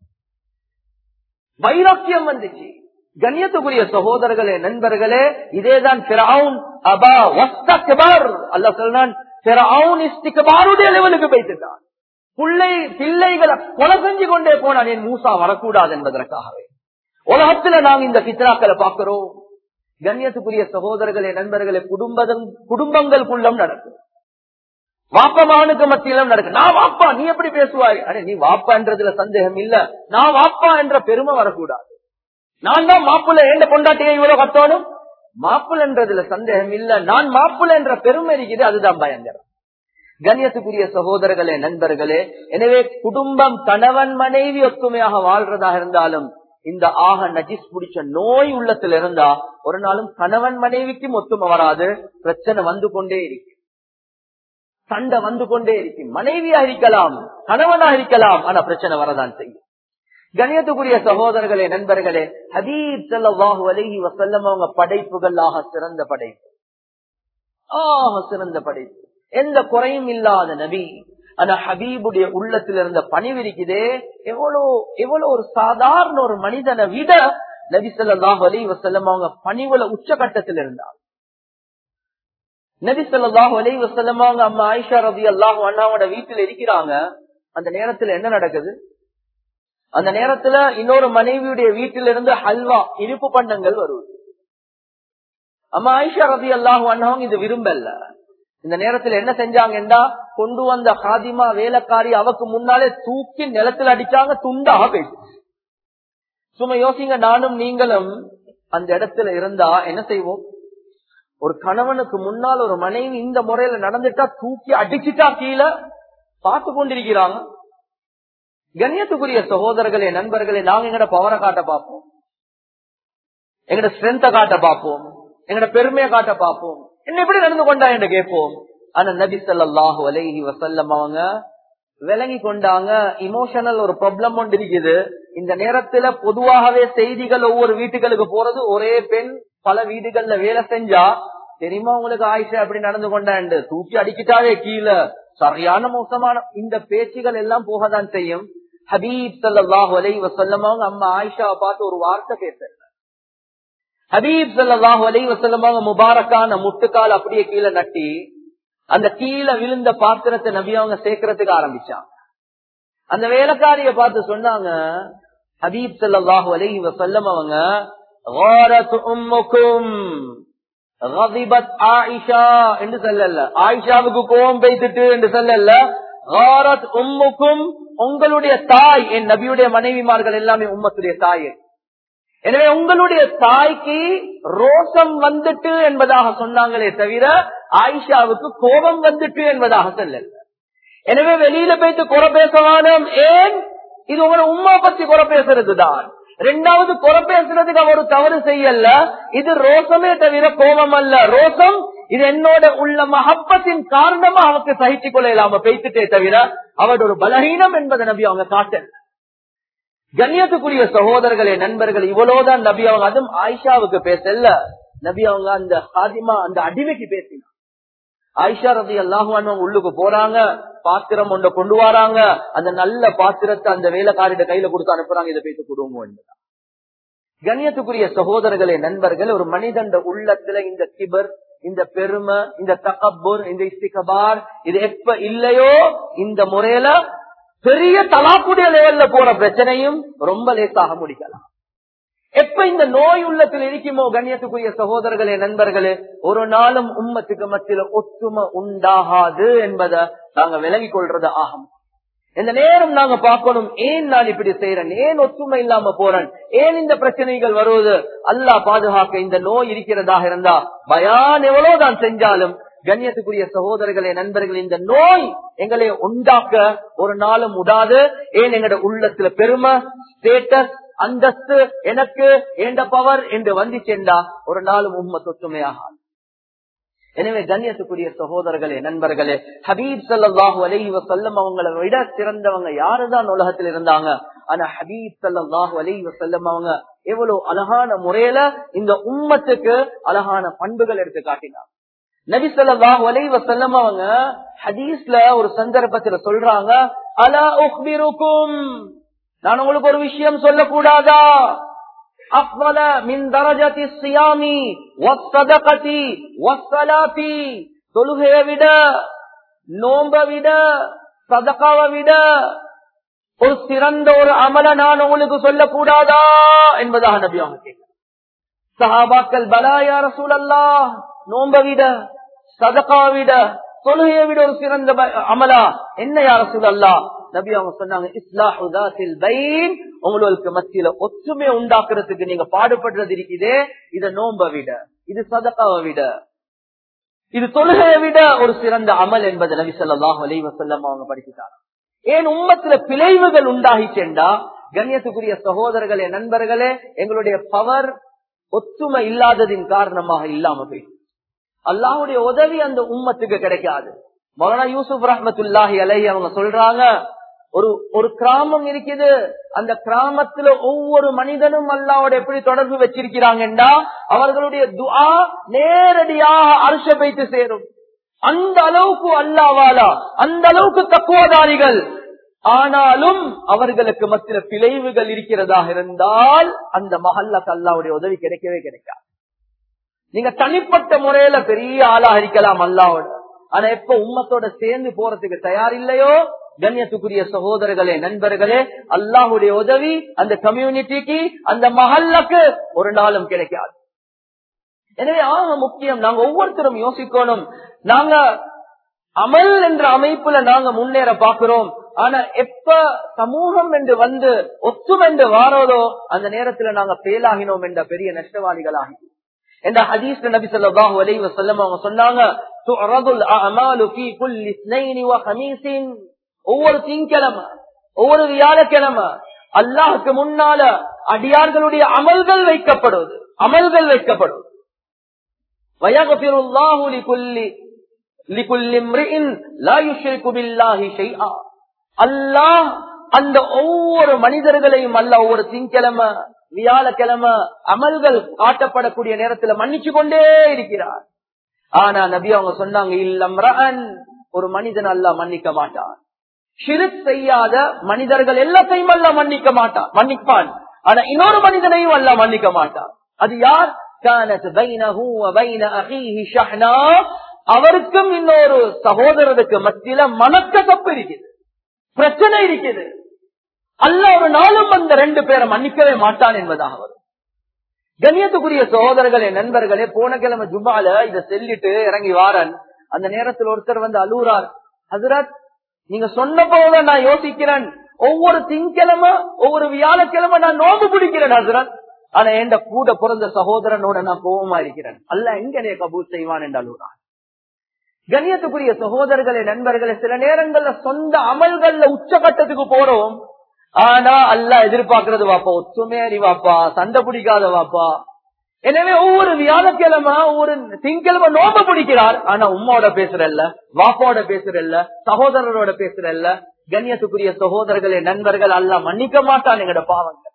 வைராக்கியம் வந்துச்சு கண்ணியத்துக்குரிய சகோதரர்களே நண்பர்களே இதேதான் அபா அல்ல சொல்றான் லெவலுக்கு போய்த்துட்டான் பிள்ளை பிள்ளைகளை கொலை செஞ்சு கொண்டே போனான் என் மூசா வரக்கூடாது என்பதற்காகவே உலகத்துல நாங்க இந்த பித்ராக்களை பார்க்கிறோம் கண்ணியத்துக்குரிய சகோதரர்களே நண்பர்களே குடும்பம் குடும்பங்களுக்குள்ளம் நடக்கும் வாப்பா மகனுக்கு மத்தியிலும் நடக்கு நான் வாப்பா நீ எப்படி பேசுவாய் அடே நீ வாப்பான்றதுல சந்தேகம் இல்ல நான் வாப்பா என்ற பெருமை வரக்கூடாது நான் தான் மாப்பிள்ள ஏண்ட பொண்டாட்டியை இவ்வளவு கத்தோனும் மாப்பிள்ளன்றதுல சந்தேகம் இல்ல நான் மாப்பிள்ள என்ற பெருமை இருக்குது அதுதான் பயங்கரம் கண்ணியத்துக்குரிய சகோதரர்களே நண்பர்களே எனவே குடும்பம் கணவன் மனைவி ஒத்துமையாக வாழ்றதாக இருந்தாலும் இந்த ஆக நஜிஸ் பிடிச்ச நோய் உள்ளத்துல இருந்தா ஒரு நாளும் கணவன் மனைவிக்கும் ஒத்துமை வராது பிரச்சனை வந்து கொண்டே இருக்கு சண்டை வந்து கொண்டே இருக்கு மனைவியா இருக்கலாம் கணவனா இருக்கலாம் ஆனா பிரச்சனை வரதான் செய்யும் கணியத்துக்குரிய சகோதரர்களே நண்பர்களே ஹதீப் செல்லவாஹு அலஹி வசல்லம் அவங்க படைப்புகளாக சிறந்த படைப்பு ஆக சிறந்த படைப்பு எந்த குறையும் இல்லாத நபி ஆனா ஹபீபுடைய உள்ளத்தில் இருந்த பணிவு இருக்குதே எவ்வளவு எவ்வளவு ஒரு சாதாரண ஒரு மனிதனை விட நபி சொல்லாஹு அலி வசல்லம் அவங்க பணிவுல உச்சகட்டத்தில் இருந்தார் நபி சொல்லாஹு அலி வசல்லம் அவங்க அம்மா ஆயிஷா ரபி அல்லாஹு அண்ணாவோட வீட்டுல இருக்கிறாங்க அந்த நேரத்துல என்ன நடக்குது அந்த நேரத்துல இன்னொரு மனைவியுடைய வீட்டிலிருந்து ஹல்வா இனிப்பு பண்டங்கள் வருவது அம்மா ஆயிஷா ரபி அல்லாஹு அண்ணாவும் இது விரும்பல இந்த நேரத்துல என்ன செஞ்சாங்கன்னா கொண்டு வந்த ஹாதிமா வேலைக்காரி அவக்கு முன்னாலே தூக்கி நிலத்துல அடிச்சாங்க துண்டாக போயிட்டு சும்மா யோசிங்க நானும் நீங்களும் அந்த இடத்துல இருந்தா என்ன செய்வோம் ஒரு கணவனுக்கு முன்னால் ஒரு மனைவி இந்த முறையில நடந்துட்டா தூக்கி அடிச்சுட்டா கீழே பார்த்து கொண்டிருக்கிறாங்க கண்ணியத்துக்குரிய சகோதரர்களே நண்பர்களே நாங்க எங்கட பவரை காட்ட பார்ப்போம் எங்கட ஸ்ட்ரென்த காட்ட பார்ப்போம் எங்கட பெருமையை காட்ட பார்ப்போம் என்ன எப்படி நடந்து கொண்டா என்று கேட்போம் ஆனா நபி சொல்லாஹு அலைஹி வசல்லம் அவங்க விளங்கி கொண்டாங்க இமோஷனல் ஒரு ப்ராப்ளம் ஒன்று இருக்குது இந்த நேரத்துல பொதுவாகவே செய்திகள் ஒவ்வொரு வீட்டுகளுக்கு போறது ஒரே பெண் பல வீடுகள்ல வேலை செஞ்சா தெரியுமா உங்களுக்கு ஆயிஷா அப்படி நடந்து கொண்டாண்டு தூக்கி அடிக்கிட்டாவே கீழே சரியான மோசமான இந்த பேச்சுகள் எல்லாம் போகதான் செய்யும் ஹபீப் சல்லாஹு அலை வசல்லம் அவங்க அம்மா ஆயிஷாவை பார்த்து ஒரு வார்த்தை பேசல ஹபீப் சல்லாஹு அலை வசல்லம் அவங்க முபாரக்கான முட்டுக்கால் அப்படியே கீழே நட்டி அந்த கீழே விழுந்த பாத்திரத்தை நபி அவங்க சேர்க்கறதுக்கு ஆரம்பிச்சாங்க அந்த வேலைக்காரிய பார்த்து சொன்னாங்க ஹபீப் சல்லாஹு அலை வசல்லம் அவங்க என்று சொல்லல ஆயிஷாவுக்கு கோபம் பெய்துட்டு என்று சொல்லல உம்முக்கும் உங்களுடைய தாய் என் நபியுடைய மனைவிமார்கள் எல்லாமே உம்மத்துடைய தாய் எனவே உங்களுடைய தாய்க்கு ரோசம் வந்துட்டு என்பதாக சொன்னாங்களே தவிர ஆயிஷாவுக்கு கோபம் வந்துட்டு என்பதாக சொல்லல எனவே வெளியில போயிட்டு குறை பேசவானம் ஏன் இது உங்களோட உமா பத்தி குறை பேசுறது தான் ரெண்டாவது குறை பேசுறதுக்கு அவர் தவறு செய்யல இது ரோசமே தவிர கோபம் அல்ல ரோசம் இது என்னோட உள்ள மகப்பத்தின் காரணமா அவருக்கு சகித்துக் கொள்ள இல்லாம பேசிட்டே தவிர அவரோட ஒரு பலகீனம் என்பதை நபி அவங்க காட்டல கண்ணியத்துக்குரிய சகோதரர்களே நண்பர்கள் இவ்வளவுதான் நபி அவங்க அதுவும் ஆயிஷாவுக்கு பேசல நபி அவங்க அந்த ஹாதிமா அந்த அடிமைக்கு பேசினாங்க ஆயிஷா ரதி அல்லாஹுவான் உள்ளுக்கு போறாங்க பாத்திரம் ஒன்றை கொண்டு வராங்க அந்த நல்ல பாத்திரத்தை அந்த வேலைக்காரிட கையில கொடுத்து அனுப்புறாங்க இதை பேசி கொடுங்க என்பதா கண்ணியத்துக்குரிய சகோதரர்களே நண்பர்கள் ஒரு மனிதன் உள்ளத்துல இந்த கிபர் இந்த பெருமை இந்த தகப்பூர் இந்த இஸ்திகபார் இது எப்ப இல்லையோ இந்த முறையில பெரிய தலாக்குடைய லெவல்ல போற பிரச்சனையும் ரொம்ப லேசாக முடிக்கலாம் எப்ப இந்த நோய் உள்ளத்தில் இருக்குமோ கண்ணியத்துக்குரிய சகோதரர்களே நண்பர்களே ஒரு நாளும் உம்மத்துக்கு மத்தியில ஒற்றுமை உண்டாகாது என்பதை நாங்க விலகிக் கொள்றது ஆகும் இந்த நேரம் நாங்க பார்க்கணும் ஏன் நான் இப்படி செய்யறேன் ஏன் ஒற்றுமை இல்லாம போறேன் ஏன் இந்த பிரச்சனைகள் வருவது அல்லா பாதுகாக்க இந்த நோய் இருக்கிறதாக இருந்தா பயான் எவ்வளவுதான் செஞ்சாலும் கண்ணியத்துக்குரிய சகோதரர்களே நண்பர்கள் இந்த நோய் எங்களை உண்டாக்க ஒரு நாளும் உடாது ஏன் எங்கட உள்ளத்துல பெருமை ஸ்டேட்டஸ் அந்தஸ்து எனக்கு எந்த பவர் என்று வந்து சென்றா ஒரு நாளும் உண்மை தொற்றுமையாக எனவே கண்ணியத்துக்குரிய சகோதரர்களே நண்பர்களே ஹபீப் சல்லாஹூ அலஹி வசல்லம் அவங்களை விட சிறந்தவங்க யாருதான் உலகத்தில் இருந்தாங்க ஆனா ஹபீப் சல்லாஹூ அலஹி வசல்லம் அவங்க எவ்வளவு அழகான முறையில இந்த உம்மத்துக்கு அழகான பண்புகள் எடுத்து காட்டினாங்க நபி சொல்லாஹு அலை வசல்லம் அவங்க ஹதீஸ்ல ஒரு சந்தர்ப்பத்துல சொல்றாங்க அலா உக்பிருக்கும் நான் உங்களுக்கு ஒரு விஷயம் சொல்லக்கூடாதா அஃவல மின் தரஜதி சியாமி வஸ்ஸதகதி வஸ்ஸலாத்தி தொழுகையை விட நோம்ப விட சதகாவை விட ஒரு சிறந்த ஒரு அமல நான் உங்களுக்கு சொல்லக்கூடாதா என்பதாக நபி அவங்க கேட்க சஹாபாக்கள் பலாயா ரசூலல்லா நோம்ப விட சதகா விட தொழுகையை விட ஒரு சிறந்த ப- அமலா என்ன யார சொல்லல்லா நபி அவங்க சொன்னாங்க இஸ்லாஹுதாசில் பைன் உங்களுக்கு மத்தியில ஒற்றுமை உண்டாக்குறதுக்கு நீங்க பாடுபடுறது இருக்குதே இத நோம்ப விட இது சதக்காவை விட இது தொழுகையை விட ஒரு சிறந்த அமல் என்பது நபி ஸல்லல்லாஹு அலைஹி வஸல்லம் அவங்க படிச்சுட்டாங்க ஏன் உம்மத்துல பிழைவுகள் உண்டாகிச்சேண்டா கண்ணியத்துக்குரிய சகோதரர்களே நண்பர்களே எங்களுடைய பவர் ஒத்துமை இல்லாததின் காரணமாக இல்லாம போய் அல்லாஹ்வுடைய உதவி அந்த உம்மத்துக்கு கிடைக்காது மௌலானா யூசுப் ரஹ்மத்துல்லாஹி அலைஹி அவங்க சொல்றாங்க ஒரு ஒரு கிராமம் இருக்குது அந்த கிராமத்துல ஒவ்வொரு மனிதனும் அல்லாவோட எப்படி தொடர்பு வச்சிருக்கிறாங்கன்றா அவர்களுடைய துஆ நேரடியாக அரிச வைத்து சேரும் அந்த அளவுக்கு அல்லாவாலா அந்த அளவுக்கு தக்குவதாரிகள் ஆனாலும் அவர்களுக்கு மத்திய பிழைவுகள் இருக்கிறதாக இருந்தால் அந்த மஹல்லாக்கு அல்லாவுடைய உதவி கிடைக்கவே கிடைக்காது நீங்க தனிப்பட்ட முறையில பெரிய ஆளா இருக்கலாம் அல்லாவோட ஆனா எப்ப உம்மத்தோட சேர்ந்து போறதுக்கு தயார் இல்லையோ கண்ணியத்துக்குரிய சகோதரர்களே நண்பர்களே அல்லாஹுடைய உதவி அந்த கம்யூனிட்டிக்கு அந்த மஹல்லுக்கு ஒரு நாளும் கிடைக்காது எனவே ஆக முக்கியம் நாங்க ஒவ்வொருத்தரும் யோசிக்கணும் நாங்க அமல் என்ற அமைப்புல நாங்க முன்னேற பாக்குறோம் ஆனா எப்ப சமூகம் என்று வந்து ஒத்தும் என்று வாரோதோ அந்த நேரத்துல நாங்க பேலாகினோம் என்ற பெரிய நஷ்டவாதிகளாகி என்ற ஹதீஸ் நபி ஸல்லல்லாஹு அலைஹி வஸல்லம் அவங்க சொன்னாங்க துஅரதுல் அஅமாலு ஃபீ குல்லி இஸ்னைனி வ ஹமீஸின் ஒவ்வொரு திங்கக்கிழமை ஒவ்வொரு வியாழக்கிழமை அல்லாஹ்வுக்கு முன்னால அடியார்களுடைய அமல்கள் வைக்கப்படுவது அமல்கள் வைக்கப்படுவது வயகபிருல்லாஹு லிகுல்லி லிகுல்லி இம்ரிஇன் லா யுஷ்ரிகு பில்லாஹி ஷைஆ அல்லாஹ் அந்த ஒவ்வொரு மனிதர்களையும் அல்ல ஒவ்வொரு திங்கிழமை வியாழக்கிழமை அமல்கள் காட்டப்படக்கூடிய நேரத்துல மன்னிச்சு கொண்டே இருக்கிறார் ஆனா நபி அவங்க சொன்னாங்க இல்லம் ஒரு மனிதன் அல்ல மன்னிக்க மாட்டான் ஷிருக் செய்யாத மனிதர்கள் எல்லாத்தையும் அல்ல மன்னிக்க மாட்டான் மன்னிப்பான் ஆனா இன்னொரு மனிதனையும் அல்ல மன்னிக்க மாட்டான் அது யார் كانت بينه وبين أخيه شحنا அவருக்கும் இன்னொரு சகோதரருக்கு மத்தியில மனக்கசப்பு இருக்குது பிரச்சனை இருக்குது அல்ல ஒரு நாளும் அந்த ரெண்டு பேரை மன்னிக்கவே மாட்டான் என்பதாக வரும் கண்ணியத்துக்குரிய சகோதரர்களே நண்பர்களே போன கிழமை ஜும்மால இத செல்லிட்டு இறங்கி வாரன் அந்த நேரத்தில் ஒருத்தர் வந்து அலூரார் ஹசரத் நீங்க சொன்ன போதுதான் நான் யோசிக்கிறேன் ஒவ்வொரு திங்கிழமை ஒவ்வொரு வியாழக்கிழமை நான் நோம்பு பிடிக்கிறேன் ஹசரத் ஆனா எந்த கூட பிறந்த சகோதரனோட நான் கோபமா இருக்கிறேன் அல்ல எங்க என்னைய கபூல் செய்வான் என்று அலூரான் கண்ணியத்துக்குரிய சகோதரர்களே நண்பர்களே சில நேரங்கள்ல சொந்த அமல்கள்ல உச்சகட்டத்துக்கு போறோம் ஆனா அல்ல எதிர்பார்க்கறது வாப்பா ஒத்துமையாரி வாப்பா சண்டை பிடிக்காத வாப்பா எனவே ஒவ்வொரு வியாழக்கிழமை ஒவ்வொரு திங்கிழமை நோம்ப பிடிக்கிறார் ஆனா உம்மாவோட பேசுறல்ல வாப்பாவோட பேசுறல்ல சகோதரரோட பேசுறல்ல கண்ணியத்துக்குரிய சகோதரர்களே நண்பர்கள் அல்ல மன்னிக்க மாட்டான் எங்கட பாவங்கள்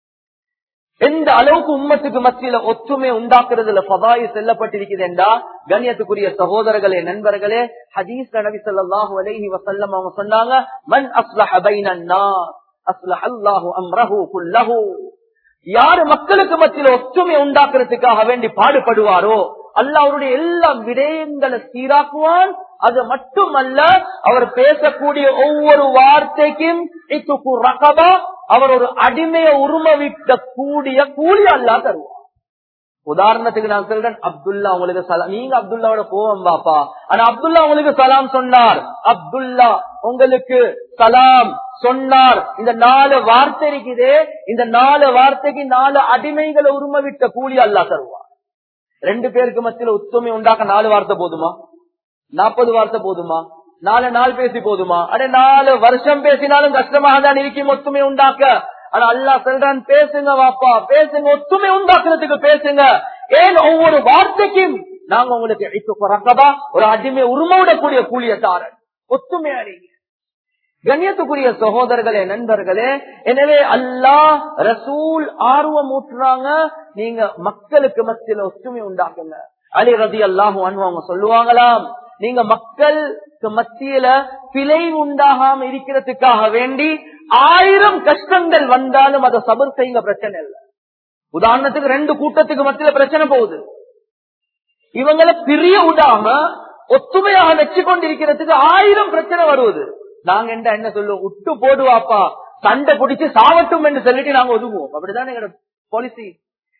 எந்த அளவுக்கு உம்மத்துக்கு மத்தியில ஒற்றுமை உண்டாக்குறதுல பதாயு செல்லப்பட்டிருக்குது என்றா கண்ணியத்துக்குரிய சகோதரர்களே நண்பர்களே ஹதீஸ் நபி ஸல்லல்லாஹு அலைஹி வஸல்லம் அவங்க சொன்னாங்க மன் அஸ்லஹ பைனன் நாஸ் அஸ்லஹ அல்லாஹு அம்ரஹு குல்லஹு யாரு மக்களுக்கு மத்தியில ஒற்றுமை உண்டாக்குறதுக்காக வேண்டி பாடுபடுவாரோ அல்லாஹ் அவருடைய எல்லா விடயங்களை சீராக்குவான் அது மட்டுமல்ல அவர் பேசக்கூடிய ஒவ்வொரு வார்த்தைக்கும் இத்துக்கு ரகபா அவர் ஒரு அடிமையை உருமவிக்க கூடிய கூலி அல்லா தருவார் உதாரணத்துக்கு நான் சொல்றேன் அப்துல்லா உங்களுக்கு சலாம் நீங்க அப்துல்லாவோட போவோம் பாப்பா ஆனா அப்துல்லா உங்களுக்கு சலாம் சொன்னார் அப்துல்லா உங்களுக்கு சலாம் சொன்னார் இந்த நாலு வார்த்தை இருக்குதே இந்த நாலு வார்த்தைக்கு நாலு அடிமைகளை உரிமவிட்ட கூலி அல்லா தருவார் ரெண்டு பேருக்கு மத்தியில ஒத்துமை உண்டாக்க நாலு வார்த்தை போதுமா நாற்பது வார்த்தை போதுமா நாலு நாள் பேசி போதுமா அடே நாலு வருஷம் பேசினாலும் கஷ்டமாக தான் இருக்கும் ஒத்துமை உண்டாக்க ஆனா அல்லா சொல்றான் பேசுங்க வாப்பா பேசுங்க ஒத்துமை உண்டாக்குறதுக்கு பேசுங்க ஏன் ஒவ்வொரு வார்த்தைக்கும் நாங்க உங்களுக்கு ரக்கபா ஒரு அடிமை உருமவிடக்கூடிய கூலிய தாரன் ஒத்துமை அறிங்க கண்ணியத்துக்குரிய சகோதரர்களே நண்பர்களே எனவே அல்லாஹ் ரசூல் ஆர்வம் ஊற்றுறாங்க நீங்க மக்களுக்கு மத்தியில ஒற்றுமை உண்டாக்குங்க அலி ரதி அல்லாஹும் அவங்க சொல்லுவாங்களாம் நீங்க மக்களுக்கு மத்தியில பிழை உண்டாகாம இருக்கிறதுக்காக வேண்டி ஆயிரம் கஷ்டங்கள் வந்தாலும் அதை சபர் செய்யுங்க பிரச்சனை இல்லை உதாரணத்துக்கு ரெண்டு கூட்டத்துக்கு மத்தியில பிரச்சனை போகுது இவங்களை பிரிய விடாம ஒத்துமையாக வச்சு கொண்டிருக்கிறதுக்கு ஆயிரம் பிரச்சனை வருவது நாங்க என்ன என்ன சொல்லுவோம் விட்டு போடுவாப்பா சண்டை பிடிச்சு சாவட்டும் என்று சொல்லிட்டு நாங்க ஒதுங்குவோம் அப்படிதான் எங்களோட பாலிசி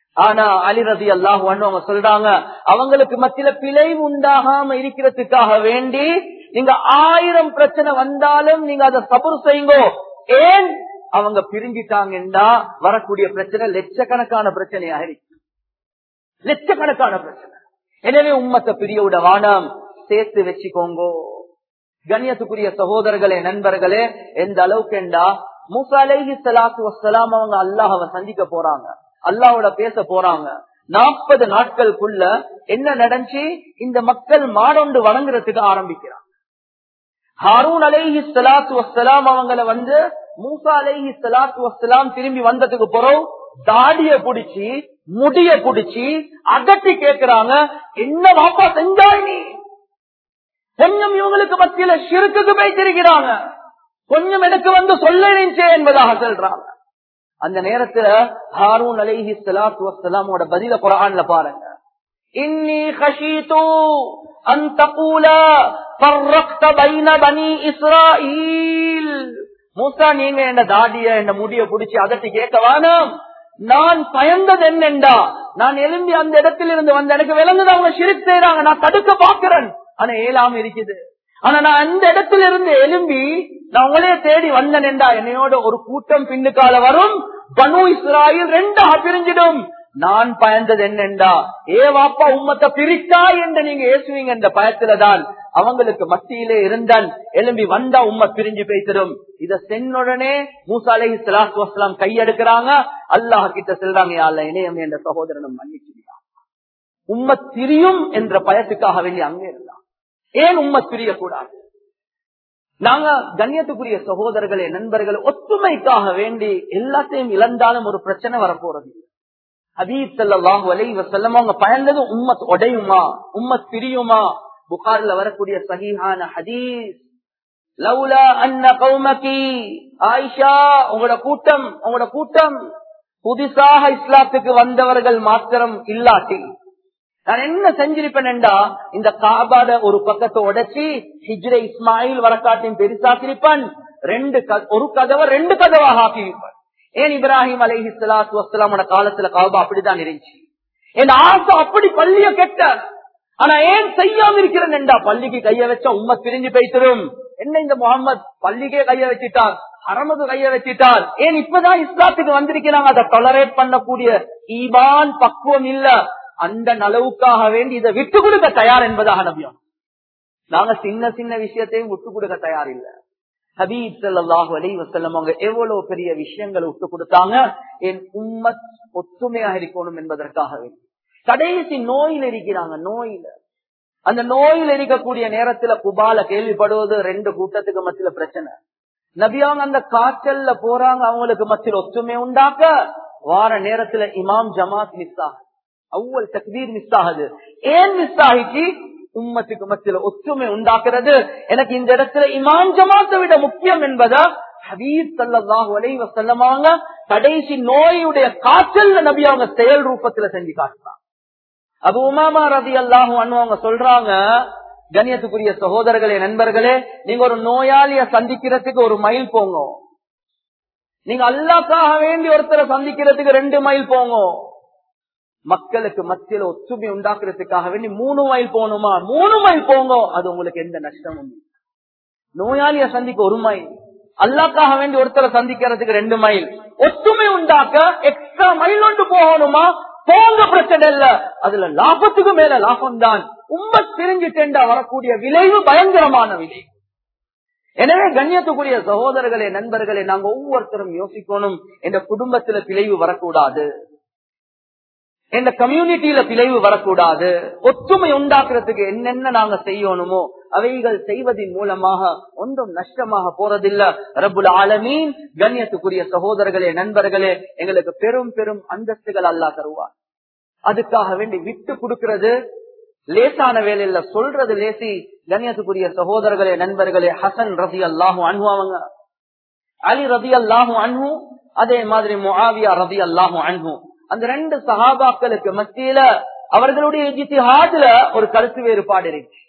ஆனா அலிரதி அல்லாஹ் அவங்க சொல்றாங்க அவங்களுக்கு மத்தியில பிழை உண்டாகாம இருக்கிறதுக்காக வேண்டி நீங்க ஆயிரம் பிரச்சனை வந்தாலும் நீங்க அதை சபுர் செய்யுங்கோ ஏன் அவங்க பிரிஞ்சிட்டாங்கன்னா வரக்கூடிய பிரச்சனை லட்சக்கணக்கான பிரச்சனையாக இருக்கு லட்சக்கணக்கான பிரச்சனை எனவே உம்மத்தை பிரியவுட வானம் சேர்த்து வச்சுக்கோங்கோ கண்ணியத்துக்குரிய சகோதரர்களே நண்பர்களே எந்த அளவுக்கு என்றா மூசா அலைஹி சலாத்து வசலாம் அவங்க அல்லாஹவை சந்திக்க போறாங்க அல்லாவோட பேச போறாங்க நாற்பது நாட்களுக்குள்ள என்ன நடந்துச்சு இந்த மக்கள் மாடொண்டு வணங்குறதுக்கு ஆரம்பிக்கிறாங்க ஹாரூன் அலைஹி சலாத்து வசலாம் அவங்கள வந்து மூசா அலைஹி சலாத்து வசலாம் திரும்பி வந்ததுக்கு பிறகு தாடிய புடிச்சு முடிய புடிச்சு அகட்டி கேக்குறாங்க என்ன வாப்பா செஞ்சாய் நீ கொஞ்சம் இவங்களுக்கு மத்தியில சிறுக்குக்கு போய்த்திருக்கிறாங்க கொஞ்சம் எனக்கு வந்து சொல்லணிச்சே என்பதாக சொல்றாங்க அந்த நேரத்துல ஹாரூன் அலைஹி சலாத்து வசலாமோட பதில குரான்ல பாருங்க இன்னி ஹஷீது அன் தகூல ஃபர்ரக்த பைன பனி இஸ்ராயீல் மூசா நீங்க என்ன தாடிய என்ன முடிய புடிச்சு அதட்டி கேட்க வேணாம் நான் பயந்தது என்னண்டா நான் எழும்பி அந்த இடத்துல இருந்து வந்த எனக்கு விளங்குது அவங்க சிரிப்பு செய்யறாங்க நான் தடுக்க பாக்குறேன் ஆனா ஏலாம இருக்குது ஆனா நான் அந்த இடத்துல இருந்து எழும்பி நான் உங்களே தேடி வந்தேன் என்றா என்னையோட ஒரு கூட்டம் பின்னுக்கால வரும் பனு இஸ்ராயில் ரெண்டா பிரிஞ்சிடும் நான் பயந்தது என்னண்டா ஏ வாப்பா உம்மத்தை பிரித்தா என்று நீங்க ஏசுவீங்க என்ற பயத்துலதான் அவங்களுக்கு மத்தியிலே இருந்தான் எழும்பி வந்தா உம்ம பிரிஞ்சு பேசிடும் இத சென்னுடனே மூசா அலை சலாத்து வசலாம் கையெடுக்கிறாங்க அல்லாஹ் கிட்ட செல்றாங்க யாழ்ல இணையம் என்ற சகோதரனும் மன்னிச்சுடியா உம்மத் பிரியும் என்ற பயத்துக்காக வேண்டி அங்கே இருந்தான் ஏன் உம்மத் பிரியக்கூடாது நாங்க கண்ணியத்துக்குரிய சகோதரர்களே நண்பர்கள் ஒத்துமைக்காக வேண்டி எல்லாத்தையும் இழந்தாலும் ஒரு பிரச்சனை வரப்போறது ஹபீப் சல்லாஹு அலை வசல்லம் அவங்க பயந்தது உம்மத் உடையுமா உம்மத் பிரியுமா புகார்ல வரக்கூடிய சகிஹான ஹதீஸ் லவுலா அன்ன கௌமகி ஆயிஷா உங்களோட கூட்டம் உங்களோட கூட்டம் புதுசாக இஸ்லாத்துக்கு வந்தவர்கள் மாத்திரம் இல்லாட்டி நான் என்ன செஞ்சிருப்பேன்டா இந்த காபாட ஒரு பக்கத்தை உடைச்சி ஹிஜ்ர இஸ்மாயில் வரக்காட்டின் பெருசாக்கிருப்பான் ரெண்டு ஒரு கதவை ரெண்டு கதவாக ஆக்கியிருப்பான் ஏன் இப்ராஹிம் அலஹி சலாத்து வசலாமோட காலத்துல காபா அப்படிதான் இருந்துச்சு என் ஆசை அப்படி பள்ளிய கெட்ட ஆனா ஏன் செய்யாம இருக்கிறேன்டா பள்ளிக்கு கைய வச்சா உண்மை பிரிஞ்சு போய்த்திரும் என்ன இந்த முகமது பள்ளிக்கே கைய வச்சிட்டார் ஹரமுக்கு கைய வச்சிட்டார் ஏன் இப்பதான் இஸ்லாத்துக்கு வந்திருக்கிறாங்க அதை டொலரேட் பண்ணக்கூடிய ஈபான் பக்குவம் இல்ல அந்த நலவுக்காக வேண்டி இதை விட்டு கொடுக்க தயார் என்பதாக நம்பியோம் நாங்க சின்ன சின்ன விஷயத்தையும் விட்டு கொடுக்க தயார் இல்ல ஹபீப் சல்லாஹு அலி வசல்லம் அவங்க எவ்வளவு பெரிய விஷயங்களை விட்டு கொடுத்தாங்க என் உம்மத் ஒத்துமையாக இருக்கணும் என்பதற்காக வேண்டி கடைசி நோயில் இருக்கிறாங்க நோயில அந்த நோயில் இருக்கக்கூடிய நேரத்துல குபால கேள்விப்படுவது ரெண்டு கூட்டத்துக்கு மத்தியில பிரச்சனை நபியாங்க அந்த காய்ச்சல்ல போறாங்க அவங்களுக்கு மத்தியில் ஒற்றுமை உண்டாக்க வார நேரத்துல இமாம் ஜமாத் மிஸ் ஆகுது அவ்வளவு தக்தீர் மிஸ் ஆகுது ஏன் மிஸ் ஆகிச்சு உம்மத்துக்கு மத்தியில ஒற்றுமை உண்டாக்குறது எனக்கு இந்த இடத்துல இமாம் ஜமாத்தை விட முக்கியம் என்பதா ஹபீப் சல்லாஹூ அலை வசல்லமாங்க கடைசி நோயுடைய காய்ச்சல் நபி அவங்க செயல் ரூபத்துல செஞ்சு காட்டுறாங்க அபு உமாமா ரதி அல்லாஹூ அவங்க சொல்றாங்க கண்ணியத்துக்குரிய சகோதரர்களே நண்பர்களே நீங்க ஒரு நோயாளிய சந்திக்கிறதுக்கு ஒரு மைல் போங்க நீங்க அல்லாக்காக வேண்டி ஒருத்தரை சந்திக்கிறதுக்கு ரெண்டு மைல் போங்க மக்களுக்கு மத்தியில ஒற்றுமை உண்டாக்குறதுக்காக வேண்டி மூணு மைல் போகணுமா மூணு மைல் போங்க அது உங்களுக்கு எந்த நஷ்டமும் நோயாளிய சந்திக்க ஒரு மைல் அல்லாக்காக வேண்டி ஒருத்தரை சந்திக்கிறதுக்கு ரெண்டு மைல் ஒற்றுமை உண்டாக்க எக்ஸ்ட்ரா மைல் ஒன்று போகணுமா போங்க பிரச்சனை இல்ல அதுல லாபத்துக்கு மேல லாபம் தான் உண்மை தெரிஞ்சுட்டேண்டா வரக்கூடிய விளைவு பயங்கரமான விலை எனவே கண்ணியத்துக்குரிய சகோதரர்களே நண்பர்களே நாங்க ஒவ்வொருத்தரும் யோசிக்கணும் என்ற குடும்பத்துல பிழைவு வரக்கூடாது எந்த கம்யூனிட்டியில பிழைவு வரக்கூடாது ஒற்றுமை உண்டாக்குறதுக்கு என்னென்ன நாங்க செய்யணுமோ அவைகள் செய்வதன் மூலமாக ஒன்றும் நஷ்டமாக போறதில்ல ரபுல் ஆலமீன் கண்ணியத்துக்குரிய சகோதரர்களே நண்பர்களே எங்களுக்கு பெரும் பெரும் அந்தஸ்துகள் அல்லா தருவார் அதுக்காக வேண்டி விட்டு கொடுக்கிறது லேசான வேலையில சொல்றது லேசி கண்ணியத்துக்குரிய சகோதரர்களே நண்பர்களே ஹசன் ரதி அல்லாஹும் அனுபவங்க அலி ரதி அல்லாஹும் அன்பு அதே மாதிரி முஆவியா ரதி அல்லாஹும் அன்பு அந்த ரெண்டு சஹாபாக்களுக்கு மத்தியில அவர்களுடைய ஜித்திஹாதுல ஒரு கருத்து வேறுபாடு இருந்துச்சு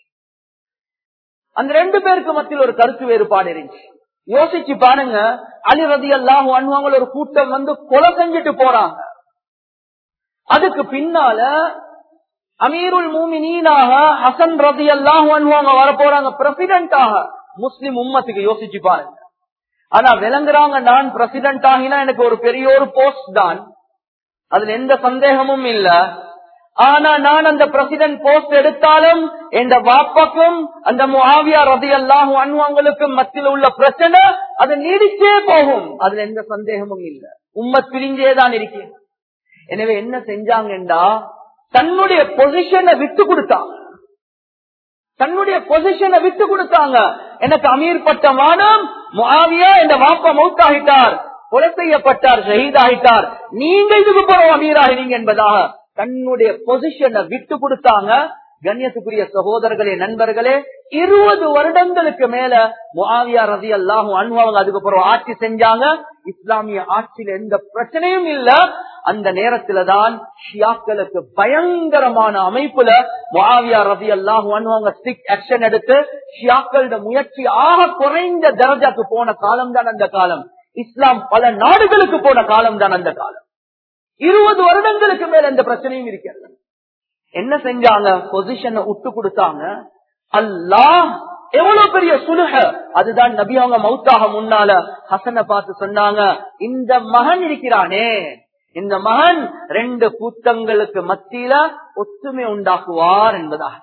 அந்த ரெண்டு பேருக்கு மத்தியில் ஒரு கருத்து வேறுபாடு இருந்துச்சு யோசிச்சு பாருங்க அலி ரதி அல்லாஹும் அன்பு ஒரு கூட்டம் வந்து கொலை செஞ்சுட்டு போறாங்க அதுக்கு பின்னால அமீருல் மூமினீனாக ஹசன் ரதி அல்லாஹ் அவங்க வர போறாங்க பிரசிடென்டாக முஸ்லிம் உம்மத்துக்கு யோசிச்சு பாருங்க ஆனா விளங்குறாங்க நான் பிரசிடென்ட் ஆகினா எனக்கு ஒரு பெரிய ஒரு போஸ்ட் தான் அதுல எந்த சந்தேகமும் இல்ல ஆனா நான் அந்த பிரசிடென்ட் போஸ்ட் எடுத்தாலும் எந்த வாப்பாக்கும் அந்த முஆவியா ரதி அல்லாஹு அன்வாங்களுக்கும் மத்தியில் உள்ள பிரச்சனை அது நீடிச்சே போகும் அதுல எந்த சந்தேகமும் இல்ல உம்மத் பிரிஞ்சே தான் இருக்கேன் எனவே என்ன செஞ்சாங்கண்டா தன்னுடைய பொசிஷனை விட்டு கொடுத்தாங்க தன்னுடைய பொசிஷனை விட்டு கொடுத்தாங்க எனக்கு அமீர் பட்ட மானம் முஆவியா இந்த வாப்ப மௌத்தாகிட்டார் கொலை செய்யப்பட்டார் ஷஹீதாகிட்டார் நீங்க இதுக்கு போற அமீராகினீங்க என்பதாக தன்னுடைய பொசிஷனை விட்டு கொடுத்தாங்க கண்ணியத்துக்குரிய சகோதரர்களே நண்பர்களே இருபது வருடங்களுக்கு மேல முஆவியா ரதி அல்லாஹும் அன்வாங்க அதுக்கப்புறம் ஆட்சி செஞ்சாங்க இஸ்லாமிய ஆட்சியில எந்த பிரச்சனையும் இல்ல அந்த நேரத்துல தான் ஷியாக்களுக்கு பயங்கரமான அமைப்புல முஆவியா ரதி அல்லாஹு அன்வாங்க ஸ்ட்ரிக் ஆக்ஷன் எடுத்து ஷியாக்களோட முயற்சி ஆக குறைந்த தரஜாக்கு போன காலம் தான் அந்த காலம் இஸ்லாம் பல நாடுகளுக்கு போன காலம் தான் அந்த காலம் இருபது வருடங்களுக்கு மேல எந்த பிரச்சனையும் இருக்கிறது என்ன செஞ்சாங்க பொசிஷனை விட்டு கொடுத்தாங்க அல்லாஹ் எவ்வளவு பெரிய சுலுக அதுதான் நபி அவங்க மௌத்தாக முன்னால ஹசனை பார்த்து சொன்னாங்க இந்த மகன் இருக்கிறானே இந்த மகன் ரெண்டு கூட்டங்களுக்கு மத்தியில ஒத்துமை உண்டாக்குவார் என்பதாக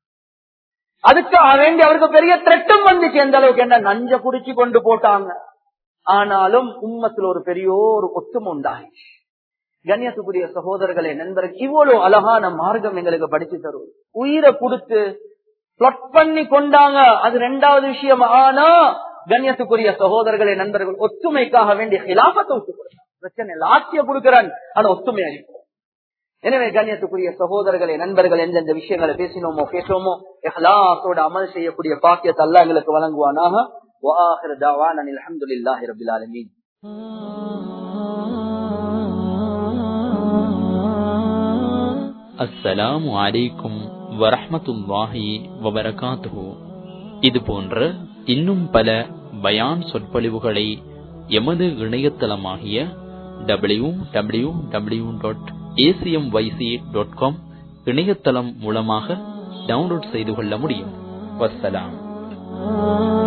அதுக்காக வேண்டி அவருக்கு பெரிய திரட்டம் வந்துச்சு எந்த அளவுக்கு என்ன நஞ்ச குடிச்சு கொண்டு போட்டாங்க ஆனாலும் உம்மத்துல ஒரு பெரிய ஒரு ஒத்துமை உண்டாகிச்சு கண்ணியத்துக்குரிய சகோதரர்களே நண்பர்கள் இவ்வளவு அழகான மார்க்கம் எங்களுக்கு படிச்சு தரும் உயிரை கொடுத்து பிளட் பண்ணி கொண்டாங்க அது ரெண்டாவது விஷயம் ஆனா கண்ணியத்துக்குரிய சகோதரர்களே நண்பர்கள் ஒத்துமைக்காக வேண்டிய ஹிலாபத்தை விட்டு கொடுத்தாங்க பிரச்சனை இல்லை ஆட்சியை கொடுக்கிறான் ஆனா ஒத்துமை அளிப்போம் எனவே கண்ணியத்துக்குரிய சகோதரர்களே நண்பர்கள் எந்தெந்த விஷயங்களை பேசினோமோ பேசோமோ எஹ்லாசோட அமல் செய்யக்கூடிய பாக்கியத்தை அல்லா எங்களுக்கு வழங்குவானாக وآخر دعوانا الحمد لله رب العالمين அஸ்ஸலாமு அலைக்கும் வரஹ்மத்துல்லாஹி வபரகாத்துஹு இது போன்ற இன்னும் பல பயான் சொற்பொழிவுகளை எமது இணையதளமாகிய W W W dot ACM YC dot com இணையதளம் மூலமாக டவுன்லோட் செய்து கொள்ள முடியும் வஸ்ஸலாம்